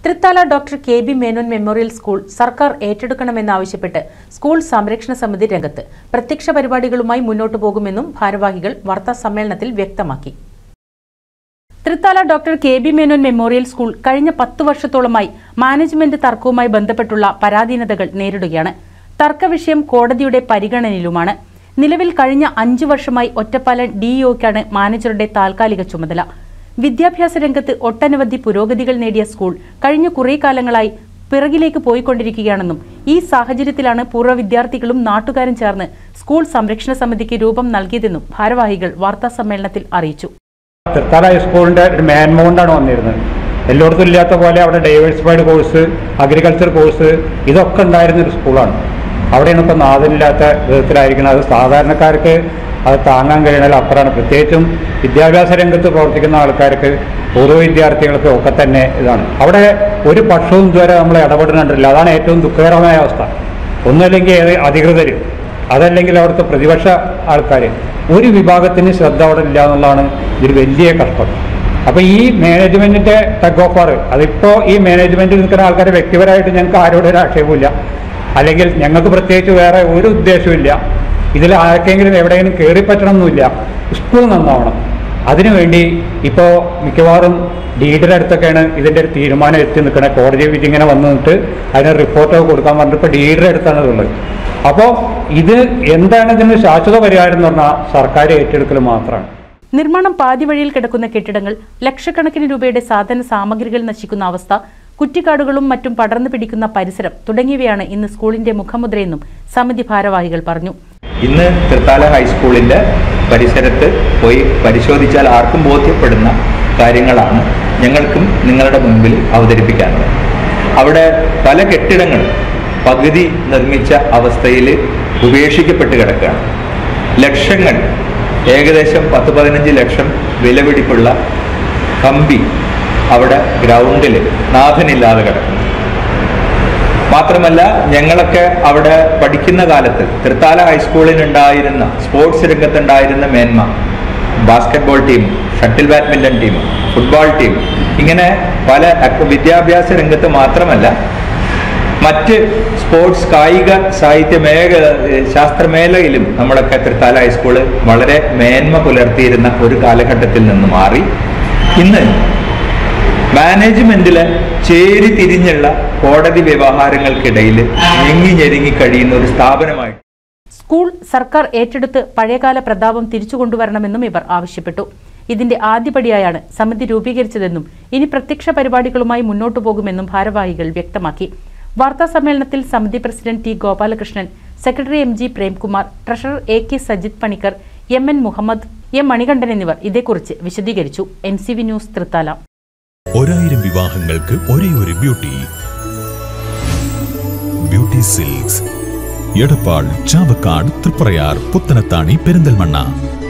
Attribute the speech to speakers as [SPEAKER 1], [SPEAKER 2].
[SPEAKER 1] Thrithala doctor K B Menon memorial school സർക്കാർ ഏറ്റെടുക്കണമെന്നാവശ്യപ്പെട്ട് school സംരക്ഷണ സമിതി രംഗത്ത് പ്രത്യക്ഷ പരിപാടികളുമായി മുന്നോട്ടു പോകുമെന്നും ഭാരവാഹികൾ വാർത്താ സമ്മേളനത്തിൽ വ്യക്തമാക്കി Thrithala doctor K B Menon memorial school കഴിഞ്ഞ പത്ത് വർഷത്തോളമായി മാനേജ്മെന്റ് തർക്കവുമായി ബന്ധപ്പെട്ടുള്ള പരാധീനതകൾ നേരിടുകയാണ് തർക്കവിഷയം കോടതിയുടെ പരിഗണനയിലുമാണ് നിലവിൽ കഴിഞ്ഞ അഞ്ചു വർഷമായി ഒറ്റപ്പാലം ഡിഇഒക്കാണ് മാനേജറുടെ താൽക്കാലിക ചുമതല വിദ്യാഭ്യാസ രംഗത്ത് ഒട്ടനവധി പുരോഗതികൾ നേടിയ സ്കൂൾ കഴിഞ്ഞ കുറേ കാലങ്ങളായി പിറകിലേക്ക് പോയിക്കൊണ്ടിരിക്കുകയാണെന്നും ഈ സാഹചര്യത്തിലാണ് പൂർവ്വ വിദ്യാർത്ഥികളും നാട്ടുകാരും ചേർന്ന് സ്കൂൾ സംരക്ഷണ സമിതിക്ക് രൂപം നൽകിയതെന്നും ഭാരവാഹികൾ വാർത്താസമ്മേളനത്തിൽ അറിയിച്ചു
[SPEAKER 2] തൃത്താല ഹൈസ്കൂളിന്റെ ഒരു മാൻമൗണ്ടാണ് വന്നിരുന്നത് എല്ലായിടത്തും ഇല്ലാത്ത പോലെ അവിടെ ഡൈവേഴ്സിഫൈഡ് കോഴ്സ് അഗ്രികൾച്ചർ കോഴ്സ് ഇതൊക്കെ ഉണ്ടായിരുന്ന ഒരു സ്കൂളാണ് അവിടെയാണ് ഇപ്പോൾ നാഥനില്ലാത്ത വിധത്തിലായിരിക്കുന്നത് അത് സാധാരണക്കാർക്ക് അത് താങ്ങാൻ കഴിയണതിൽ അപ്പുറമാണ് പ്രത്യേകിച്ചും വിദ്യാഭ്യാസ രംഗത്ത് പ്രവർത്തിക്കുന്ന ആൾക്കാർക്ക് പൂർവ്വ വിദ്യാർത്ഥികൾക്ക് ഒക്കെ തന്നെ ഇതാണ് അവിടെ ഒരു പക്ഷവും ഇതുവരെ നമ്മൾ ഇടപെടുന്നുണ്ടില്ല അതാണ് ഏറ്റവും ദുഃഖകരമായ അവസ്ഥ ഒന്നുമില്ലെങ്കിൽ ഏത് അധികൃതർ അതല്ലെങ്കിൽ അവിടുത്തെ പ്രതിപക്ഷ ആൾക്കാർ ഒരു വിഭാഗത്തിന് ശ്രദ്ധ അവിടെ ഇല്ല എന്നുള്ളതാണ് ഇതൊരു വലിയ കഷ്ടം അപ്പൊ ഈ മാനേജ്മെന്റിന്റെ ടഗ് ഓഫർ അതിപ്പോ ഈ മാനേജ്മെന്റിൽ നിൽക്കുന്ന ആൾക്കാരെ വ്യക്തിപരമായിട്ട് ഞങ്ങൾക്ക് ആരോടും ഒരു ആക്ഷേപമില്ല അല്ലെങ്കിൽ ഞങ്ങൾക്ക് പ്രത്യേകിച്ച് വേറെ ഒരു ഉദ്ദേശമില്ല ഇതിൽ ആർക്കെങ്കിലും എവിടെയെങ്കിലും കയറിപ്പറ്റണമെന്നില്ല സ്കൂൾ നന്നാവണം അതിനുവേണ്ടി ഇപ്പോൾ മിക്കവാറും ഡീഡിൻ്റെ അടുത്തൊക്കെയാണ് ഇതിൻ്റെ ഒരു തീരുമാനം എത്തി നിൽക്കുന്നത് കോടതി വിധി ഇങ്ങനെ വന്നു നിന്നിട്ട് അതിന് റിപ്പോർട്ടൊക്കെ കൊടുക്കാൻ പറഞ്ഞിട്ട് ഇപ്പോൾ ഡീഡിൻ്റെ അടുത്താണ് ഇതുള്ളത് അപ്പോൾ ഇത് എന്താണ് ഇതിന് ശാശ്വത പരിഹാരം എന്ന് പറഞ്ഞാൽ സർക്കാർ ഏറ്റെടുക്കൽ മാത്രമാണ്
[SPEAKER 1] നിർമ്മാണം പാതി വഴിയിൽ കിടക്കുന്ന കെട്ടിടങ്ങൾ ലക്ഷക്കണക്കിന് രൂപയുടെ സാധന സാമഗ്രികൾ നശിക്കുന്ന അവസ്ഥ കുറ്റിക്കാടുകളും മറ്റും പടർന്നു പിടിക്കുന്ന പരിസരം തുടങ്ങിയവയാണ് ഇന്ന് സ്കൂളിന്റെ മുഖമുദ്രയെന്നും സമിതി ഭാരവാഹികൾ പറഞ്ഞു
[SPEAKER 3] ഇന്ന് തൃത്താല ഹൈസ്കൂളിൻ്റെ പരിസരത്ത് പോയി പരിശോധിച്ചാൽ ആർക്കും ബോധ്യപ്പെടുന്ന കാര്യങ്ങളാണ് ഞങ്ങൾക്കും നിങ്ങളുടെ മുൻപിൽ അവതരിപ്പിക്കാനുള്ളത് അവിടെ പല കെട്ടിടങ്ങളും പകുതി നിർമ്മിച്ച അവസ്ഥയിൽ ഉപേക്ഷിക്കപ്പെട്ട് കിടക്കുകയാണ് ലക്ഷങ്ങൾ ഏകദേശം പത്ത് പതിനഞ്ച് ലക്ഷം വിലപിടിപ്പുള്ള കമ്പി അവിടെ ഗ്രൗണ്ടിൽ നാഥനില്ലാതെ കിടക്കുന്നു മാത്രമല്ല ഞങ്ങളൊക്കെ അവിടെ പഠിക്കുന്ന കാലത്ത് തൃത്താല ഹൈസ്കൂളിനുണ്ടായിരുന്ന സ്പോർട്സ് രംഗത്തുണ്ടായിരുന്ന മേന്മ basketball team shuttle badminton team football team ഇങ്ങനെ പല അക്ക- വിദ്യാഭ്യാസ രംഗത്ത് മാത്രമല്ല മറ്റ് സ്പോർട്സ് കായിക സാഹിത്യ മേഖ ശാസ്ത്രമേഖലയിലും നമ്മളൊക്കെ തൃത്താല ഹൈസ്കൂള് വളരെ മേന്മ പുലർത്തിയിരുന്ന ഒരു കാലഘട്ടത്തിൽ നിന്ന് മാറി ഇന്ന് മാനേജ്മെന്റില് ചേരി തിരിഞ്ഞുള്ള കോടതി വ്യവഹാരങ്ങൾക്കിടയിൽ ഞെങ്ങി ഞെരുങ്ങി കഴിയുന്ന ഒരു സ്ഥാപനമായി
[SPEAKER 1] സ്കൂൾ സർക്കാർ ഏറ്റെടുത്ത് പഴയകാല പ്രതാപം തിരിച്ചു കൊണ്ടുവരണമെന്നും ഇവർ ആവശ്യപ്പെട്ടു ഇതിന്റെ ആദ്യപടിയായാണ് സമിതി രൂപീകരിച്ചതെന്നും ഇനി പ്രത്യക്ഷ പരിപാടികളുമായി മുന്നോട്ടു പോകുമെന്നും ഭാരവാഹികൾ വ്യക്തമാക്കി വാർത്താ സമ്മേളനത്തിൽ സമിതി president T Gopalakrishnan secretary M G Premkumar treasurer A K Sajith Panicker M N Muhammad M Manikandan എന്നിവർ ഇതേക്കുറിച്ച് വിശദീകരിച്ചു N C V news Thrithala
[SPEAKER 4] ഒരായിരം വിവാഹങ്ങൾക്ക് ഒരേ ഒരു beauty beauty silks Edappal Chavakkad Triprayar Puthanathani Perinthalmanna